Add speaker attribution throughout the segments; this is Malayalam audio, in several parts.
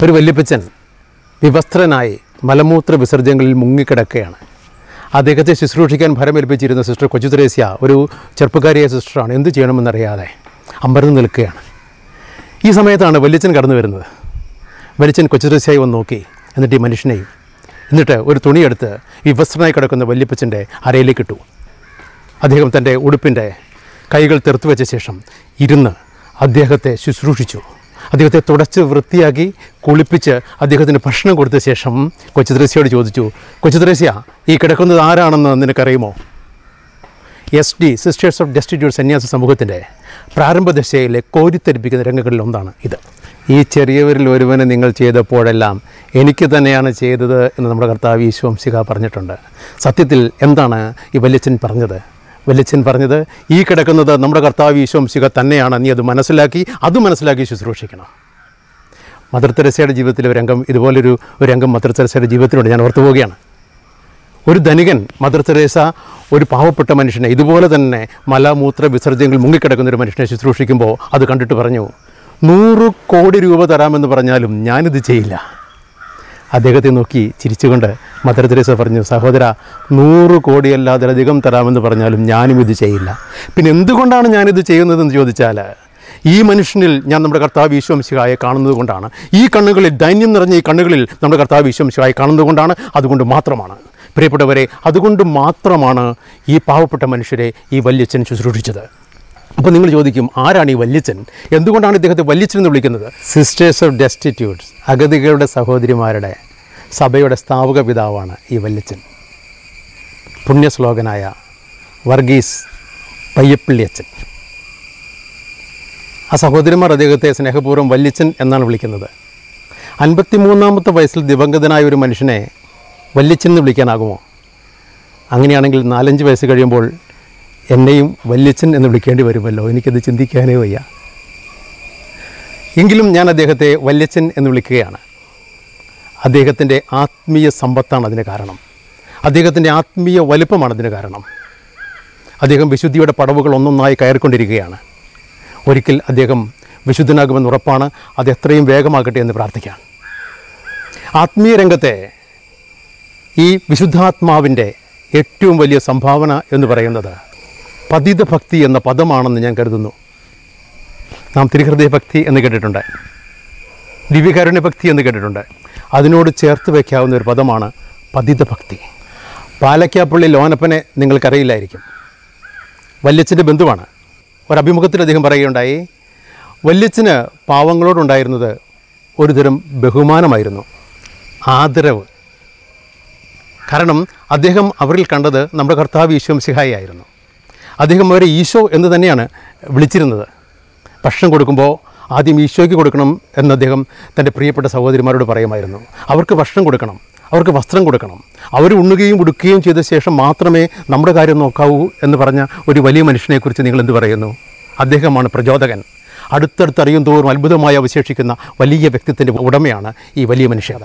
Speaker 1: ഒരു വല്യപ്പച്ചൻ വിവസ്ത്രനായി മലമൂത്ര വിസർജനങ്ങളിൽ മുങ്ങിക്കിടക്കുകയാണ് അദ്ദേഹത്തെ ശുശ്രൂഷിക്കാൻ ഭരമേൽപ്പിച്ചിരുന്ന സിസ്റ്റർ കൊച്ചു ത്രേസ്യ ഒരു ചെറുപ്പക്കാരിയായ സിസ്റ്ററാണ് എന്ത് ചെയ്യണമെന്നറിയാതെ അമ്പരന്ന് നിൽക്കുകയാണ് ഈ സമയത്താണ് വല്യച്ചൻ കടന്നു വരുന്നത് വല്യച്ചൻ കൊച്ചു ത്രേസ്യയായി വന്ന് നോക്കി എന്നിട്ട് ഈ മനുഷ്യനെയും എന്നിട്ട് ഒരു തുണിയെടുത്ത് വിവസ്ത്രനായി കിടക്കുന്ന വല്യപ്പച്ചൻ്റെ അരയിലേക്ക് ഇട്ടു അദ്ദേഹം തൻ്റെ ഉടുപ്പിൻ്റെ കൈകൾ തെറുത്തു വെച്ച ശേഷം ഇരുന്ന് അദ്ദേഹത്തെ ശുശ്രൂഷിച്ചു അദ്ദേഹത്തെ തുടച്ച് വൃത്തിയാക്കി കുളിപ്പിച്ച് അദ്ദേഹത്തിന് ഭക്ഷണം കൊടുത്ത ശേഷം കൊച്ചുദ്രസ്യയോട് ചോദിച്ചു കൊച്ചുദ്രസ്യ ഈ കിടക്കുന്നത് ആരാണെന്ന് നിനക്കറിയുമോ S D sisters of destitute സന്യാസ സമൂഹത്തിൻ്റെ പ്രാരംഭദശയിലെ കോരിത്തെരിപ്പിക്കുന്ന രംഗങ്ങളിൽ ഒന്നാണ് ഇത് ഈ ചെറിയവരിൽ ഒരുവനെ നിങ്ങൾ ചെയ്തപ്പോഴെല്ലാം എനിക്ക് തന്നെയാണ് ചെയ്തത് എന്ന് നമ്മുടെ കർത്താവ് ഈശോംശിക പറഞ്ഞിട്ടുണ്ട് സത്യത്തിൽ എന്താണ് ഈ വല്യച്ഛൻ പറഞ്ഞത് വല്യച്ഛൻ പറഞ്ഞത് ഈ കിടക്കുന്നത് നമ്മുടെ കർത്താവ് ഈശോംശിക തന്നെയാണ് നീ അത് മനസ്സിലാക്കി അത് മനസ്സിലാക്കി ശുശ്രൂഷിക്കണം മദർ തെരേസയുടെ ജീവിതത്തിലെ ഒരു രംഗം ഇതുപോലൊരു ഒരു രംഗം മദർ തെരേസയുടെ ജീവിതത്തിലുണ്ട് ഞാൻ ഓർത്തു പോവുകയാണ് ഒരു ധനികൻ മദർ തെരേസ ഒരു പാവപ്പെട്ട മനുഷ്യനെ ഇതുപോലെ തന്നെ മലമൂത്ര വിസർജനങ്ങളിൽ മുങ്ങിക്കിടക്കുന്ന ഒരു മനുഷ്യനെ ശുശ്രൂഷിക്കുമ്പോൾ അത് കണ്ടിട്ട് പറഞ്ഞു നൂറ് കോടി രൂപ തരാമെന്ന് പറഞ്ഞാലും ഞാനിത് ചെയ്യില്ല അദ്ദേഹത്തെ നോക്കി ചിരിച്ചുകൊണ്ട് മദർ തെരേസ പറഞ്ഞു സഹോദര നൂറ് കോടിയല്ലാതിലധികം തരാമെന്ന് പറഞ്ഞാലും ഞാനും ഇത് ചെയ്യില്ല പിന്നെ എന്തുകൊണ്ടാണ് ഞാനിത് ചെയ്യുന്നതെന്ന് ചോദിച്ചാൽ ഈ മനുഷ്യനിൽ ഞാൻ നമ്മുടെ കർത്താവ് ഈശ്വംശിഹായെ കാണുന്നത് കൊണ്ടാണ് ഈ കണ്ണുകളിൽ ദൈന്യം നിറഞ്ഞ ഈ കണ്ണുകളിൽ നമ്മുടെ കർത്താവ് ഈശ്വംശിഹായെ കാണുന്നത് കൊണ്ടാണ് അതുകൊണ്ട് മാത്രമാണ് പ്രിയപ്പെട്ടവരെ അതുകൊണ്ട് മാത്രമാണ് ഈ പാവപ്പെട്ട മനുഷ്യരെ ഈ വല്യച്ഛൻ ശുശ്രൂഷിച്ചത് അപ്പോൾ നിങ്ങൾ ചോദിക്കും ആരാണ് ഈ വല്യച്ഛൻ എന്തുകൊണ്ടാണ് ഇദ്ദേഹത്തെ വല്യച്ഛൻ എന്ന് വിളിക്കുന്നത് സിസ്റ്റേഴ്സ് ഓഫ് ഡെസ്റ്റിറ്റ്യൂട്ട്സ് അഗതികളുടെ സഹോദരിമാരുടെ സഭയുടെ സ്ഥാപക പിതാവാണ് ഈ വല്യച്ഛൻ പുണ്യശ്ലോകനായ വർഗീസ് പയ്യപ്പിള്ളിയച്ഛൻ ആ സഹോദരിമാർ അദ്ദേഹത്തെ സ്നേഹപൂർവ്വം വല്യച്ഛൻ എന്നാണ് വിളിക്കുന്നത് അൻപത്തിമൂന്നാമത്തെ വയസ്സിൽ ദിവംഗതനായ ഒരു മനുഷ്യനെ വല്യച്ഛൻ എന്ന് വിളിക്കാനാകുമോ അങ്ങനെയാണെങ്കിൽ നാലഞ്ച് വയസ്സ് കഴിയുമ്പോൾ എന്നെയും വല്യച്ഛൻ എന്ന് വിളിക്കേണ്ടി വരുമല്ലോ എനിക്കത് ചിന്തിക്കാനേ വയ്യ എങ്കിലും ഞാൻ അദ്ദേഹത്തെ വല്യച്ഛൻ എന്ന് വിളിക്കുകയാണ് അദ്ദേഹത്തിൻ്റെ ആത്മീയ സമ്പത്താണ് അതിന് കാരണം അദ്ദേഹത്തിൻ്റെ ആത്മീയ വലുപ്പമാണ് അതിന് കാരണം അദ്ദേഹം വിശുദ്ധിയുടെ പടവുകൾ ഒന്നൊന്നായി കയറിക്കൊണ്ടിരിക്കുകയാണ് ഒരിക്കൽ അദ്ദേഹം വിശുദ്ധനാകുമെന്ന് ഉറപ്പാണ് അത് എത്രയും വേഗമാകട്ടെ എന്ന് പ്രാർത്ഥിക്കാം ആത്മീയ രംഗത്തെ ഈ വിശുദ്ധാത്മാവിൻ്റെ ഏറ്റവും വലിയ സംഭാവന എന്ന് പറയുന്നത് പതിത ഭക്തി എന്ന പദമാണെന്ന് ഞാൻ കരുതുന്നു നാം തിരുഹൃദയ ഭക്തി എന്ന് കേട്ടിട്ടുണ്ട് ദിവ്യകാരുണ്യ ഭക്തി എന്ന് കേട്ടിട്ടുണ്ട് അതിനോട് ചേർത്ത് വയ്ക്കാവുന്ന ഒരു പദമാണ് പതിത ഭക്തി പാലക്കാപ്പള്ളി ലോനപ്പനെ നിങ്ങൾക്കറിയില്ലായിരിക്കും വല്യച്ഛൻ്റെ ബന്ധുവാണ് ഒരഭിമുഖത്തിൽ അദ്ദേഹം പറയുകയുണ്ടായി വല്യച്ഛന് പാവങ്ങളോടുണ്ടായിരുന്നത് ഒരുതരം ബഹുമാനമായിരുന്നു ആദരവ് കാരണം അദ്ദേഹം അവരിൽ കണ്ടത് നമ്മുടെ കർത്താവ് ഈശോ സിഹായി ആയിരുന്നു അദ്ദേഹം അവരെ ഈശോ എന്ന് തന്നെയാണ് വിളിച്ചിരുന്നത് ഭക്ഷണം കൊടുക്കുമ്പോൾ ആദ്യം ഈശോയ്ക്ക് കൊടുക്കണം എന്ന് അദ്ദേഹം തൻ്റെ പ്രിയപ്പെട്ട സഹോദരിമാരോട് പറയുമായിരുന്നു അവർക്ക് ഭക്ഷണം കൊടുക്കണം അവർക്ക് വസ്ത്രം കൊടുക്കണം അവർ ഉണ്ണുകയും ഉടുക്കുകയും ചെയ്ത ശേഷം മാത്രമേ നമ്മുടെ കാര്യം നോക്കാവൂ എന്ന് പറഞ്ഞ ഒരു വലിയ മനുഷ്യനെക്കുറിച്ച് നിങ്ങൾ എന്ത് പറയുന്നു അദ്ദേഹമാണ് പ്രചോദകൻ അടുത്തടുത്തറിയും തോറും അത്ഭുതമായി അവശേഷിക്കുന്ന വലിയ വ്യക്തിത്വത്തിൻ്റെ ഉടമയാണ് ഈ വലിയ മനുഷ്യത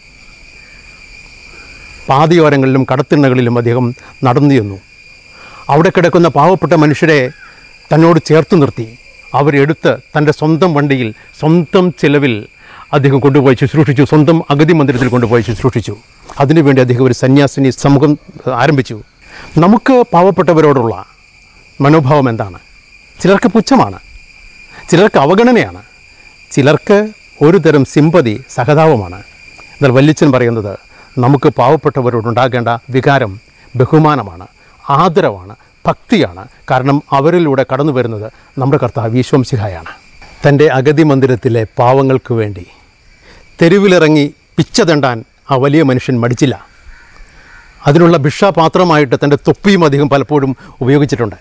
Speaker 1: പാതയോരങ്ങളിലും കടത്തിണ്ണകളിലും അദ്ദേഹം നടന്നു ചെന്നു അവിടെ കിടക്കുന്ന പാവപ്പെട്ട മനുഷ്യരെ തന്നോട് ചേർത്ത് നിർത്തി അവരെടുത്ത് തൻ്റെ സ്വന്തം വണ്ടിയിൽ സ്വന്തം ചിലവിൽ അദ്ദേഹം കൊണ്ടുപോയി ശുശ്രൂഷിച്ചു സ്വന്തം അഗതി മന്ദിരത്തിൽ കൊണ്ടുപോയി ശുശ്രൂഷിച്ചു അതിനുവേണ്ടി അദ്ദേഹം ഒരു സന്യാസിനി സമൂഹം ആരംഭിച്ചു നമുക്ക് പാവപ്പെട്ടവരോടുള്ള മനോഭാവം എന്താണ് ചിലർക്ക് പുച്ഛമാണ് ചിലർക്ക് അവഗണനയാണ് ചിലർക്ക് ഒരു തരം സിമ്പതി സഹതാപമാണ് എന്നാൽ വല്യച്ഛൻ പറയുന്നത് നമുക്ക് പാവപ്പെട്ടവരോടുണ്ടാകേണ്ട വികാരം ബഹുമാനമാണ് ആദരവാണ് ഭക്തിയാണ് കാരണം അവരിലൂടെ കടന്നു വരുന്നത് നമ്മുടെ കർത്താവ് ഈശ്വംസിഹായാണ് തൻ്റെ അഗതി മന്ദിരത്തിലെ പാവങ്ങൾക്ക് വേണ്ടി തെരുവിലിറങ്ങി പിച്ച തണ്ടാൻ ആ വലിയ മനുഷ്യൻ മടിച്ചില്ല അതിനുള്ള ഭിക്ഷാപാത്രമായിട്ട് തൻ്റെ തൊപ്പിയും അദ്ദേഹം പലപ്പോഴും ഉപയോഗിച്ചിട്ടുണ്ട്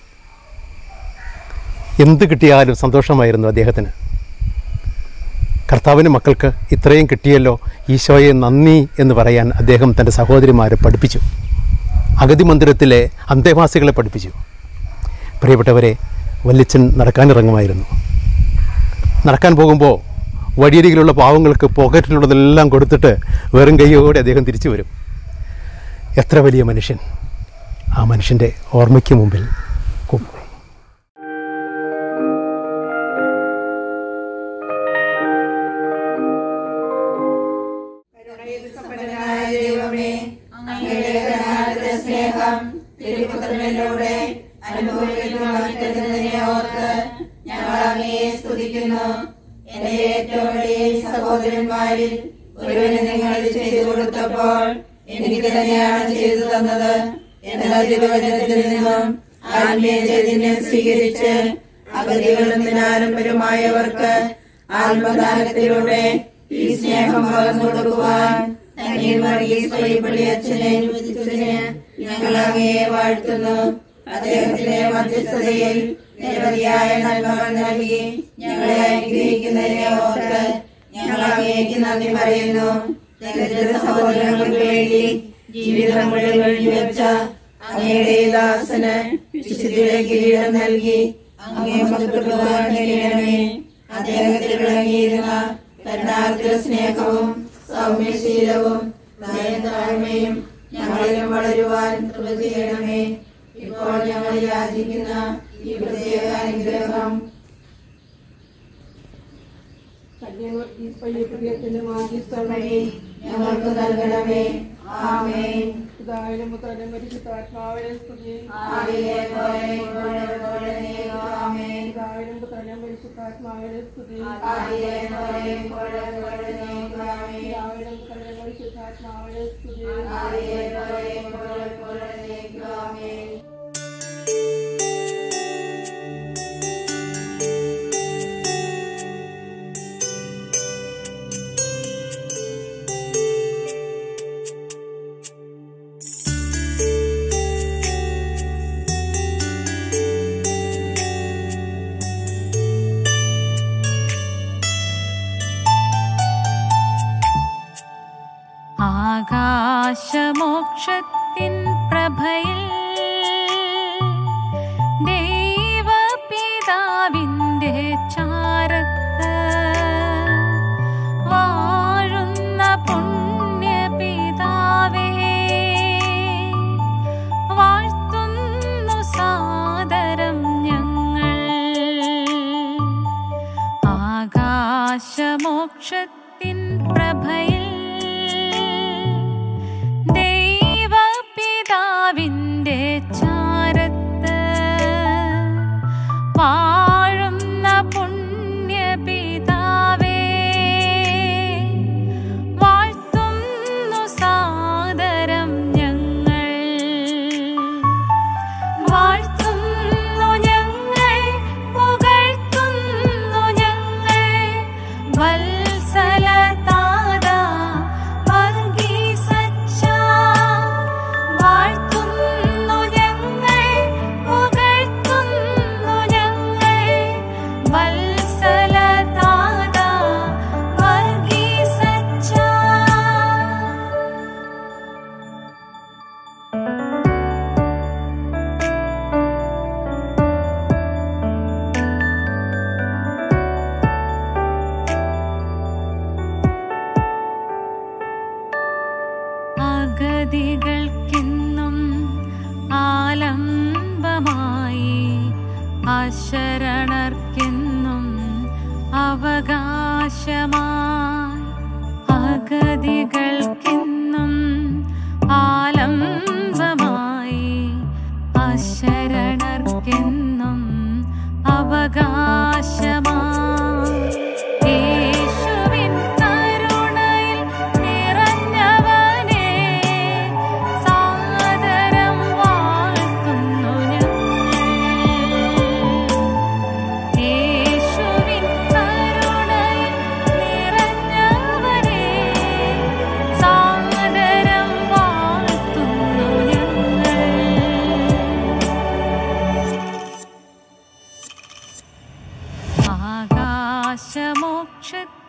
Speaker 1: എന്ത് കിട്ടിയാലും സന്തോഷമായിരുന്നു അദ്ദേഹത്തിന് കർത്താവിന് മക്കൾക്ക് ഇത്രയും കിട്ടിയല്ലോ ഈശോയെ നന്ദി എന്ന് പറയാൻ അദ്ദേഹം തൻ്റെ സഹോദരിമാരെ പഠിപ്പിച്ചു അഗതി മന്ദിരത്തിലെ അന്തേവാസികളെ പഠിപ്പിച്ചു പ്രിയപ്പെട്ടവരെ വല്യച്ഛൻ നടക്കാനിറങ്ങുമായിരുന്നു നടക്കാൻ പോകുമ്പോൾ വഴിയരികിലുള്ള പാവങ്ങൾക്ക് പോക്കറ്റിലുള്ളതെല്ലാം കൊടുത്തിട്ട് വെറും കൈയോടെ അദ്ദേഹം തിരിച്ചു വരും എത്ര വലിയ മനുഷ്യൻ ആ മനുഷ്യൻ്റെ ഓർമ്മയ്ക്ക് മുമ്പിൽ കും-
Speaker 2: ചോദിക്കുന്നു എന്റെ ഏറ്റവും വലിയ സഹോദരന്മാരിൽ ഒരുവന് നിങ്ങൾ ഇത് ചെയ്തു കൊടുത്തപ്പോൾ എനിക്ക് തന്നെയാണ് ചെയ്തു തന്നത് എന്ന തിരുവചനത്തിൽ നിന്നും ആത്മീയ ചൈതന്യം സ്വീകരിച്ച് അഗതികളും ദിനാരംഭരുമായവർക്ക് ആത്മദാനത്തിലൂടെ ഈ സ്നേഹം പകർന്നു കൊടുക്കുവാൻ തനിയിൽ വർഗീസ് വൈപള്ളി അച്ഛനെ അനുവദിച്ചതിന് ഞങ്ങൾ അങ്ങയെ വാഴ്ത്തുന്നു അദ്ദേഹത്തിന്റെ മധ്യസ്ഥതയിൽ നിരവധിയായ നന്മകൾ നൽകി ഞങ്ങളെ അനുഗ്രഹിക്കുന്നതിനെ ഓർത്ത് ഞങ്ങൾ അങ്ങേക്ക് നന്ദി പറയുന്നു ദരിദ്ര സഹോദരങ്ങൾക്ക് വേണ്ടി ജീവിതം മുഴുവൻ വെച്ച അങ്ങയുടെ ഈ ദാസന് വിശുദ്ധിയുടെ കിരീടം നൽകി അങ്ങേ മക്കളുവാൻ കഴിയണമേ അദ്ദേഹത്തിൽ വിളങ്ങിയിരുന്ന കരുണാർദ്ര സ്നേഹവും സൗമ്യശീലവും നയതാഴ്മയും ഞങ്ങളിലും വളരുവാൻ കൃപ ചെയ്യണമേ ഇപ്പോൾ ഞങ്ങൾ യാചിക്കുന്ന ഈ പ്രത്യേക അനുഗ്രഹം വഴി ഞങ്ങൾക്ക് നൽകണമേ ആമേൻ
Speaker 3: പിതാവിനും പുത്രനും പരിശുദ്ധാത്മാവിനെ സ്തുതി
Speaker 2: ആദിയിലെ പോലെ ഇപ്പോഴും എപ്പോഴും എന്നേക്കും ആമേൻ
Speaker 3: പിതാവിനും പുത്രനും പരിശുദ്ധാത്മാവിനെ സ്തുതി
Speaker 2: ആദിയിലെ പോലെ ഇപ്പോഴും എപ്പോഴും എന്നേക്കും ആമേൻ
Speaker 3: പിതാവിനും പുത്രനും പരിശുദ്ധാത്മാവിനെ സ്തുതി
Speaker 2: ആദിയിലെ പോലെ ഇപ്പോഴും എപ്പോഴും എന്നേക്കും ആമേൻ
Speaker 4: ആകാശമോക്ഷത്തിൻ പ്രഭയിൽ ദൈവപിതാവിൻ്റെ ചാരത്ത് വാഴുന്ന പുണ്യപിതാവേ വാഴ്ത്തുന്നു സാദരം ഞങ്ങൾ ആകാശമോക്ഷത്തിൻ പ്രഭയിൽ ദൈവപിതാവിൻ്റെ ചാരത്ത് വാഴുന്ന പുണ്യപിതാവേ വാഴ്ത്തുന്നു സാദരം ഞങ്ങൾ വാഴ്ത്തുന്നു ഞങ്ങൾ പുകഴ്ത്തുന്നു ഞങ്ങൾ വത്സല താതാ വർഗീസച്ച വാഴ്ത്തുന്നു ഞങ്ങൾ പുകഴ്ത്തുന്നു ഞങ്ങൾ വത്സല താതാ വർഗീസച്ച അഗതികൾക്കെന്നും ആലംബമായി അശരണർക്കെന്നും അവകാശമായി അഗതികൾക്കെന്നും ആലംബമായി അശരണർക്കെന്നും അവകാശമായി യേശുവിൻ കരുണയിൽ നിറഞ്ഞവനേ സാദരം വാഴ്ത്തുന്നു ഞങ്ങൾ യേശുവിൻ കരുണയിൽ നിറഞ്ഞവനേ സാദരം വാഴ്ത്തുന്നു ഞങ്ങൾ ആകാശമോക്ഷത്തിൽ